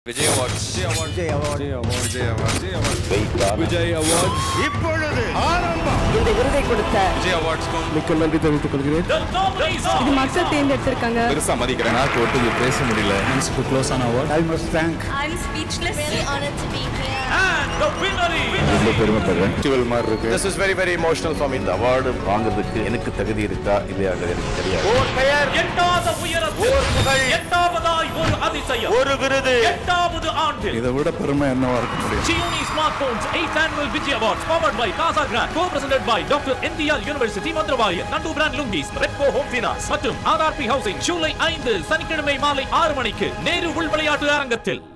Vijay awards Vijay award Vijay award Vijay award Vijay award Vijay award இப்பொழுது ஆரம்பம் இந்த விருதை கொடுத்த விஜய் அவார்ட்ஸ்க்கும் மிக்க நன்றி தெரிவித்துக் கொள்கிறேன் இது மக்கள் தேர்ந்தெடுத்திருக்காங்க பெருசா மதிக்கிறேன் நான் ஒட்டுக்கு பேச முடியல க்ளோஸ் ஆன award I must thank I'm speechless. really honored to be here. ரொம்ப பெருமைப்படுறேன் ஃபெஸ்டிவல் மாதிரி இருக்கு this is very very emotional for me இந்த அவார்டு வாங்குறதுக்கு எனக்கு தகுதி இருக்கா இல்லையாங்கிறது எனக்கு தெரியாது ஓர் பெயர் எட்டாத உயரத்தில் ஓர் புகழ் எட்டாவதாய் ஒரு அதிசயம் ஒரு விருது எட்டாவது ஆண்டில் இதை விட பெருமை என்னவா இருக்க முடியும் Xiaomi Smartphones 8th Annual Vijay Awards powered by Casa Grande co-presented by Dr. NTR University Madurai Nandu brand lungis Repco home finance மற்றும் ஆர்ஆர்பி ஹவுசிங் ஜூலை ஐந்து சனிக்கிழமை மாலை ஆறு மணிக்கு நேரு உள் விளையாட்டு அரங்கத்தில்